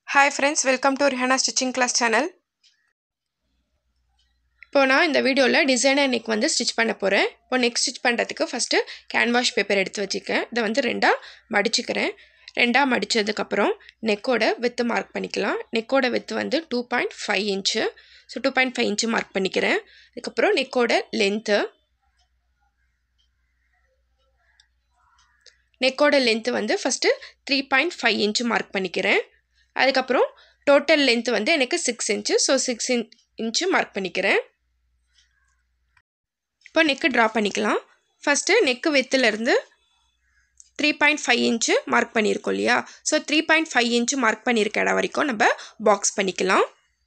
hi friends welcome to Rihana stitching class channel இப்போ நான் இந்த வீடியோவில் டிசைனர் நெக் வந்து ஸ்டிச் பண்ண போகிறேன் இப்போ நெக் ஸ்டிச் பண்ணுறதுக்கு ஃபஸ்ட்டு கேன்வாஷ் பேப்பர் எடுத்து வச்சுக்கேன் இதை வந்து ரெண்டாக மடிச்சுக்கிறேன் ரெண்டாக மடித்ததுக்கப்புறம் நெக்கோட வித்து மார்க் பண்ணிக்கலாம் நெக்கோட வித்து வந்து two point five inch so two point five inch mark பண்ணிக்கிறேன் அதுக்கப்புறம் நெக்கோட லென்த்து நெக்கோட லென்த்து வந்து first three point five inch mark பண்ணிக்கிறேன் அதுக்கப்புறம் டோட்டல் லென்த்து வந்து எனக்கு six inch so six in inch mark பண்ணிக்கிறேன் இப்போ நெக்கு ட்ரா பண்ணிக்கலாம் ஃபஸ்ட்டு நெக்கு வித்துலேருந்து three point five inch mark பண்ணியிருக்கோம் இல்லையா so three point five inch mark பண்ணியிருக்க இடம் வரைக்கும் நம்ம பாக்ஸ் பண்ணிக்கலாம்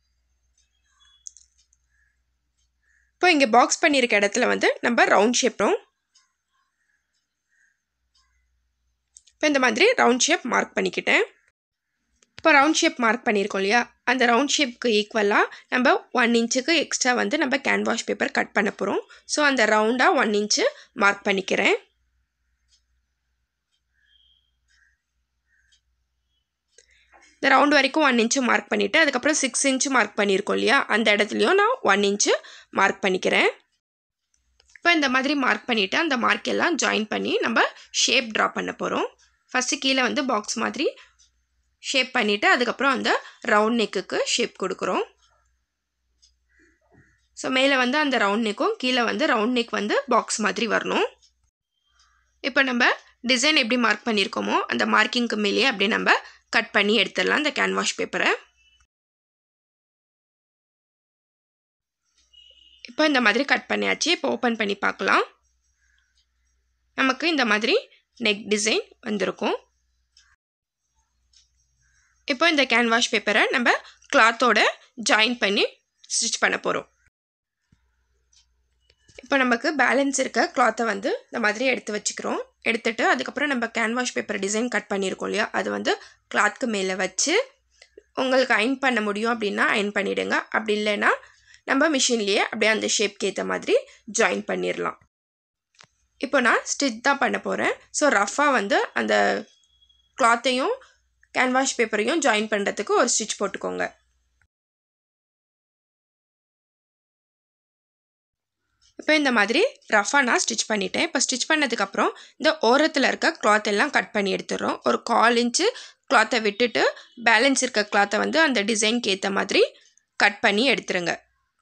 இப்போ இங்கே பாக்ஸ் பண்ணியிருக்க இடத்துல வந்து நம்ம ரவுண்ட் ஷேப்பும் இப்போ இந்த மாதிரி ரவுண்ட் ஷேப் மார்க் பண்ணிக்கிட்டேன் இப்போ ரவுண்ட் ஷேப் மார்க் பண்ணியிருக்கோம் இல்லையா அந்த ரவுண்ட் ஷேப்க்கு ஈக்குவலாக நம்ம ஒன் இன்ச்சுக்கு எக்ஸ்ட்ரா வந்து நம்ம கேன்வாஷ் பேப்பர் கட் பண்ண போகிறோம் ஸோ அந்த ரவுண்டாக ஒன் இன்ச்சு மார்க் பண்ணிக்கிறேன் இந்த ரவுண்ட் வரைக்கும் ஒன் இன்ச்சு மார்க் பண்ணிவிட்டு அதுக்கப்புறம் சிக்ஸ் இன்ச்சு மார்க் பண்ணியிருக்கோம் இல்லையா அந்த இடத்துலையும் நான் ஒன் இன்ச்சு மார்க் பண்ணிக்கிறேன் இப்போ இந்த மாதிரி மார்க் பண்ணிவிட்டு அந்த மார்க் எல்லாம் ஜாயின் பண்ணி நம்ம ஷேப் ட்ரா பண்ண போகிறோம் ஃபஸ்ட்டு கீழே வந்து பாக்ஸ் மாதிரி ஷேப் பண்ணிவிட்டு அதுக்கப்புறம் அந்த ரவுண்ட் நெக்குக்கு ஷேப் கொடுக்குறோம் ஸோ மேலே வந்து அந்த ரவுண்ட் நெக்கும் கீழே வந்து ரவுண்ட் நெக் வந்து பாக்ஸ் மாதிரி வரணும் இப்போ நம்ம டிசைன் எப்படி மார்க் பண்ணியிருக்கோமோ அந்த மார்க்கிங்க்கு மேலேயே அப்படியே நம்ம கட் பண்ணி எடுத்துடலாம் இந்த கேன்வாஷ் பேப்பரை இப்போ இந்த மாதிரி கட் பண்ணியாச்சு இப்போ ஓப்பன் பண்ணி பார்க்கலாம் நமக்கு இந்த மாதிரி நெக் டிசைன் வந்திருக்கும் இப்போ இந்த கேன்வாஷ் பேப்பரை நம்ம கிளாத்தோட ஜாயின் பண்ணி ஸ்டிச் பண்ண போகிறோம் இப்போ நமக்கு பேலன்ஸ் இருக்க கிளாத்தை வந்து இந்த மாதிரி எடுத்து வச்சுக்கிறோம் எடுத்துட்டு அதுக்கப்புறம் நம்ம கேன்வாஷ் பேப்பர் டிசைன் கட் பண்ணியிருக்கோம் இல்லையா அது வந்து கிளாத்துக்கு மேலே வச்சு உங்களுக்கு அயன் பண்ண முடியும் அப்படின்னா அயன் பண்ணிவிடுங்க அப்படி இல்லைன்னா நம்ம மிஷின்லேயே அப்படியே அந்த ஷேப்க்கு ஏற்ற மாதிரி ஜாயின் பண்ணிடலாம் இப்போ நான் ஸ்டிச் தான் பண்ண போகிறேன் ஸோ ரஃப்பாக வந்து அந்த கிளாத்தையும் கேன்வாஷ் பேப்பரையும் ஜாயின் பண்ணுறதுக்கு ஒரு ஸ்டிச் போட்டுக்கோங்க இப்போ இந்த மாதிரி ரஃபாக நான் ஸ்டிச் பண்ணிட்டேன் இப்போ ஸ்டிச் பண்ணதுக்கப்புறம் இந்த ஓரத்தில் இருக்க கிளாத் எல்லாம் கட் பண்ணி எடுத்துடுறோம் ஒரு கால் இன்ச்சு கிளாத்தை விட்டுட்டு பேலன்ஸ் இருக்க கிளாத்தை வந்து அந்த டிசைனுக்கு ஏற்ற மாதிரி கட் பண்ணி எடுத்துருங்க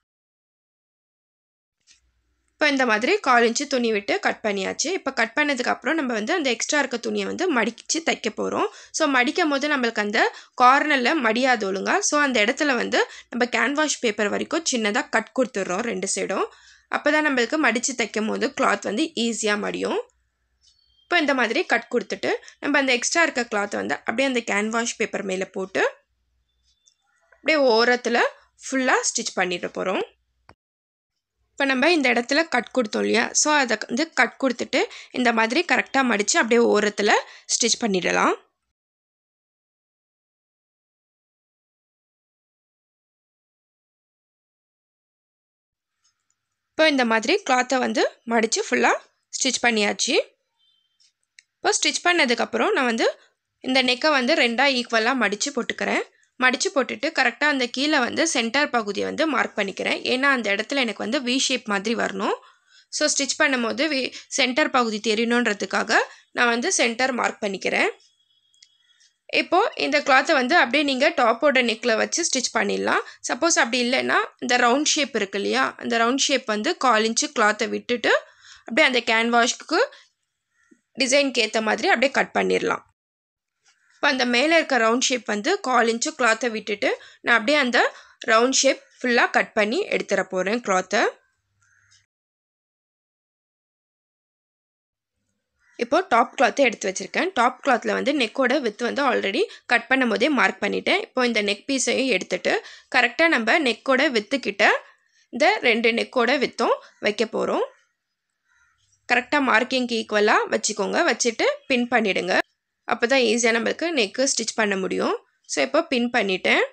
இப்போ இந்த மாதிரி கால் இன்ச்சு துணி விட்டு கட் பண்ணியாச்சு இப்போ கட் பண்ணதுக்கப்புறம் நம்ம வந்து அந்த எக்ஸ்ட்ரா இருக்க துணியை வந்து மடித்து தைக்க போகிறோம் ஸோ மடிக்கும் போது நம்மளுக்கு அந்த கார்னரில் மடியாது ஒழுங்கா ஸோ அந்த இடத்துல வந்து நம்ம கேன்வாஷ் பேப்பர் வரைக்கும் சின்னதாக கட் கொடுத்துட்றோம் ரெண்டு சைடும் அப்போ தான் நம்மளுக்கு மடித்து தைக்கும் போது கிளாத் வந்து ஈஸியாக மடியும் இப்போ இந்த மாதிரி கட் கொடுத்துட்டு நம்ம அந்த எக்ஸ்ட்ரா இருக்க கிளாத்தை வந்து அப்படியே அந்த கேன்வாஷ் பேப்பர் மேலே போட்டு அப்படியே ஓரத்தில் ஃபுல்லாக ஸ்டிச் பண்ணிட போகிறோம் இப்போ நம்ம இந்த இடத்துல கட் கொடுத்தோம் இல்லையா ஸோ அதை வந்து கட் கொடுத்துட்டு இந்த மாதிரி கரெக்டாக மடித்து அப்படியே ஓரத்தில் ஸ்டிச் பண்ணிடலாம் இப்போ இந்த மாதிரி கிளாத்தை வந்து மடித்து ஃபுல்லாக ஸ்டிச் பண்ணியாச்சு இப்போ ஸ்டிச் பண்ணதுக்கப்புறம் நான் வந்து இந்த நெக்கை வந்து ரெண்டாக ஈக்குவலாக மடித்து போட்டுக்கிறேன் மடித்து போட்டுட்டு கரெக்டாக அந்த கீழே வந்து சென்டர் பகுதியை வந்து மார்க் பண்ணிக்கிறேன் ஏன்னா அந்த இடத்துல எனக்கு வந்து வி ஷேப் மாதிரி வரணும் ஸோ ஸ்டிச் பண்ணும்போது வி சென்டர் பகுதி தெரியணுன்றதுக்காக நான் வந்து சென்டர் மார்க் பண்ணிக்கிறேன் இப்போது இந்த கிளாத்தை வந்து அப்படியே நீங்கள் டாப்போட நெக்கில் வச்சு ஸ்டிச் பண்ணிடலாம் சப்போஸ் அப்படி இல்லைன்னா இந்த ரவுண்ட் ஷேப் இருக்கு இல்லையா அந்த ரவுண்ட் ஷேப் வந்து கால் இன்ச்சு கிளாத்தை விட்டுட்டு அப்படியே அந்த கேன்வாஷ்க்கு டிசைனுக்கு ஏற்ற மாதிரி அப்படியே கட் பண்ணிடலாம் இப்போ அந்த மேலே இருக்க ரவுண்ட் ஷேப் வந்து கால் இன்ச்சு கிளாத்தை விட்டுட்டு நான் அப்படியே அந்த ரவுண்ட் ஷேப் ஃபுல்லாக கட் பண்ணி எடுத்துட போகிறேன் கிளாத்தை இப்போது டாப் கிளாத்தை எடுத்து வச்சுருக்கேன் டாப் கிளாத்தில் வந்து நெக்கோட வித் வந்து ஆல்ரெடி கட் பண்ணும் போதே மார்க் பண்ணிட்டேன் இப்போ இந்த நெக் பீஸையும் எடுத்துட்டு கரெக்டாக நம்ம நெக்கோட வித்துக்கிட்ட இந்த ரெண்டு நெக்கோட வித்தும் வைக்க போகிறோம் கரெக்டாக மார்க்கிங்க்கு ஈக்குவலாக வச்சுக்கோங்க வச்சுட்டு பின் பண்ணிவிடுங்க அப்போ தான் ஈஸியாக நம்மளுக்கு நெக்கு ஸ்டிச் பண்ண முடியும் ஸோ இப்போ பின் பண்ணிவிட்டேன்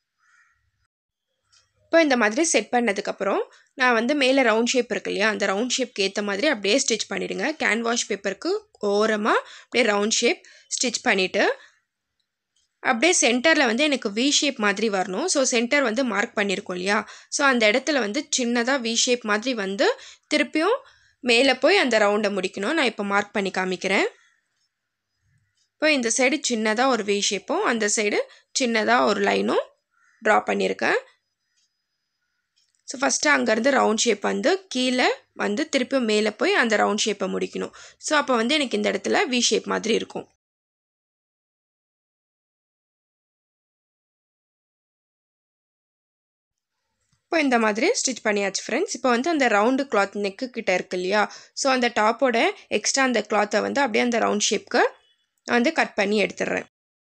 இப்போ இந்த மாதிரி செட் பண்ணதுக்கப்புறம் நான் வந்து மேலே ரவுண்ட் ஷேப் இருக்கு இல்லையா அந்த ரவுண்ட் ஷேப்க்கு ஏற்ற மாதிரி அப்படியே ஸ்டிச் பண்ணிவிடுங்க கேன்வாஷ் பேப்பருக்கு ஓரமாக அப்படியே ரவுண்ட் ஷேப் ஸ்டிச் பண்ணிவிட்டு அப்படியே சென்டரில் வந்து எனக்கு வி ஷேப் மாதிரி வரணும் ஸோ சென்டர் வந்து மார்க் பண்ணியிருக்கோம் இல்லையா ஸோ அந்த இடத்துல வந்து சின்னதாக வி ஷேப் மாதிரி வந்து திருப்பியும் மேலே போய் அந்த ரவுண்டை முடிக்கணும் நான் இப்போ மார்க் பண்ணி காமிக்கிறேன் இப்போ இந்த சைடு சின்னதாக ஒரு வி ஷேப்பும் அந்த சைடு சின்னதாக ஒரு லைனும் ட்ரா பண்ணியிருக்கேன் ஸோ ஃபஸ்ட்டு அங்கேருந்து ரவுண்ட் ஷேப் வந்து கீழே வந்து திருப்பியும் மேலே போய் அந்த ரவுண்ட் ஷேப்பை முடிக்கணும் ஸோ அப்போ வந்து எனக்கு இந்த இடத்துல வி ஷேப் மாதிரி இருக்கும் இப்போ இந்த மாதிரி ஸ்டிச் பண்ணியாச்சு ஃப்ரெண்ட்ஸ் இப்போ வந்து அந்த ரவுண்டு கிளாத் நெக்கு கிட்ட இருக்கு இல்லையா ஸோ அந்த டாப்போட எக்ஸ்ட்ரா அந்த கிளாத்தை வந்து அப்படியே அந்த ரவுண்ட் ஷேப்க்கு வந்து கட் பண்ணி எடுத்துடுறேன்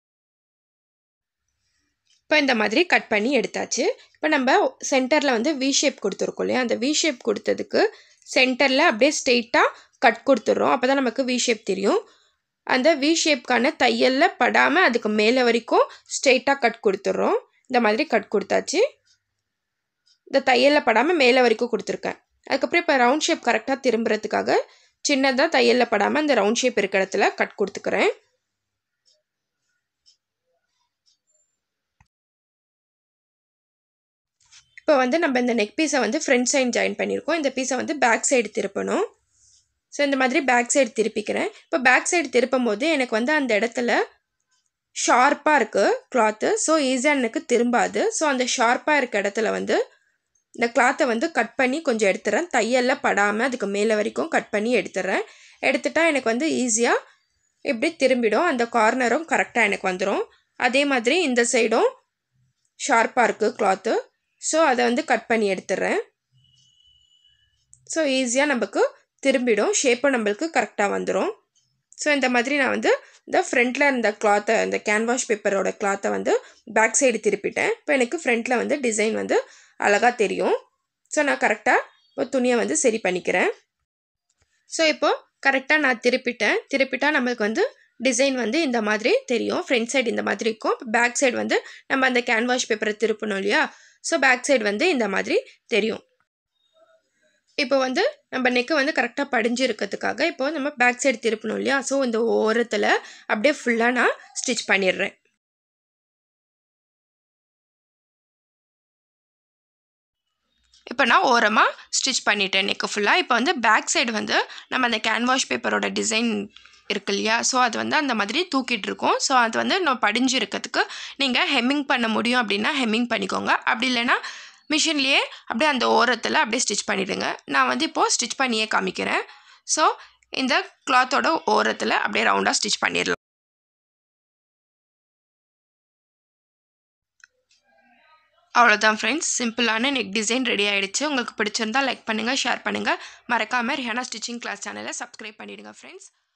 இப்போ இந்த மாதிரி கட் பண்ணி எடுத்தாச்சு இப்போ நம்ம சென்டரில் வந்து வி ஷேப் கொடுத்துருக்கோம் இல்லையா அந்த வி ஷேப் கொடுத்ததுக்கு சென்டரில் அப்படியே ஸ்ட்ரெயிட்டாக கட் கொடுத்துட்றோம் அப்போ தான் நமக்கு வி ஷேப் தெரியும் அந்த வி ஷேப்க்கான தையலில் படாமல் அதுக்கு மேலே வரைக்கும் ஸ்ட்ரெயிட்டாக கட் கொடுத்துட்றோம் இந்த மாதிரி கட் கொடுத்தாச்சு இந்த தையலில் படாமல் மேலே வரைக்கும் கொடுத்துருக்கேன் அதுக்கப்புறம் இப்போ ரவுண்ட் ஷேப் கரெக்டாக திரும்புறதுக்காக சின்னதாக தையலில் படாமல் அந்த ரவுண்ட் ஷேப் இருக்கிற இடத்துல கட் கொடுத்துக்கிறேன் இப்போ வந்து நம்ம இந்த நெக் பீஸை வந்து ஃப்ரண்ட் சைடு ஜாயின் பண்ணியிருக்கோம் இந்த பீஸை வந்து பேக் சைடு திருப்பணும் ஸோ இந்த மாதிரி பேக் சைடு திருப்பிக்கிறேன் இப்போ பேக் சைடு திருப்பும் போது எனக்கு வந்து அந்த இடத்துல ஷார்ப்பாக இருக்குது கிளாத்து ஸோ ஈஸியாக எனக்கு திரும்பாது ஸோ அந்த ஷார்ப்பாக இருக்க இடத்துல வந்து இந்த கிளாத்தை வந்து கட் பண்ணி கொஞ்சம் எடுத்துறேன் தையலில் படாமல் அதுக்கு மேலே வரைக்கும் கட் பண்ணி எடுத்துடுறேன் எடுத்துட்டா எனக்கு வந்து ஈஸியாக இப்படி திரும்பிடும் அந்த கார்னரும் கரெக்டாக எனக்கு வந்துடும் அதே மாதிரி இந்த சைடும் ஷார்ப்பாக இருக்குது கிளாத்து ஸோ அதை வந்து கட் பண்ணி எடுத்துடுறேன் ஸோ ஈஸியாக நமக்கு திரும்பிடும் ஷேப்பும் நம்மளுக்கு கரெக்டாக வந்துடும் ஸோ இந்த மாதிரி நான் வந்து இந்த ஃப்ரண்ட்டில் இருந்த கிளாத்தை இந்த கேன்வாஷ் பேப்பரோட கிளாத்தை வந்து பேக் சைடு திருப்பிட்டேன் இப்போ எனக்கு ஃப்ரண்ட்டில் வந்து டிசைன் வந்து அழகாக தெரியும் ஸோ நான் கரெக்டாக இப்போ துணியை வந்து சரி பண்ணிக்கிறேன் ஸோ இப்போது கரெக்டாக நான் திருப்பிட்டேன் திருப்பிட்டா நம்மளுக்கு வந்து டிசைன் வந்து இந்த மாதிரி தெரியும் ஃப்ரண்ட் சைடு இந்த மாதிரி இருக்கும் இப்போ பேக் சைடு வந்து நம்ம அந்த கேன்வாஷ் பேப்பரை திருப்பணும் இல்லையா ஸோ பேக் சைடு வந்து இந்த மாதிரி தெரியும் இப்போ வந்து நம்ம நெக்கு வந்து கரெக்டாக படிஞ்சு இருக்கிறதுக்காக இப்போ நம்ம பேக் சைடு திருப்பணும் இல்லையா ஸோ இந்த ஓரத்தில் அப்படியே ஃபுல்லாக நான் ஸ்டிச் பண்ணிடுறேன் இப்போ நான் ஓரமாக ஸ்டிச் பண்ணிட்டேன் நெக்கு ஃபுல்லாக இப்போ வந்து பேக் சைடு வந்து நம்ம அந்த கேன்வாஷ் பேப்பரோட டிசைன் இருக்கு இல்லையா ஸோ அது வந்து அந்த மாதிரி தூக்கிட்டு இருக்கோம் ஸோ அது வந்து நம்ம படிஞ்சு இருக்கிறதுக்கு நீங்கள் ஹெம்மிங் பண்ண முடியும் அப்படின்னா ஹெம்மிங் பண்ணிக்கோங்க அப்படி இல்லைன்னா மிஷின்லேயே அப்படியே அந்த ஓரத்தில் அப்படியே ஸ்டிச் பண்ணிவிடுங்க நான் வந்து இப்போது ஸ்டிச் பண்ணியே காமிக்கிறேன் ஸோ இந்த கிளாத்தோட ஓரத்தில் அப்படியே ரவுண்டாக ஸ்டிச் பண்ணிடலாம் அவ்வளோதான் ஃப்ரெண்ட்ஸ் சிம்பிளான நெக் டிசைன் ரெடி ஆகிடுச்சு உங்களுக்கு பிடிச்சிருந்தா லைக் பண்ணுங்கள் ஷேர் பண்ணுங்கள் மறக்காமல் ரிஹானா ஸ்டிச்சிங் கிளாஸ் சேனலை சப்ஸ்கிரைப் பண்ணிவிடுங்க ஃப்ரெண்ட்ஸ்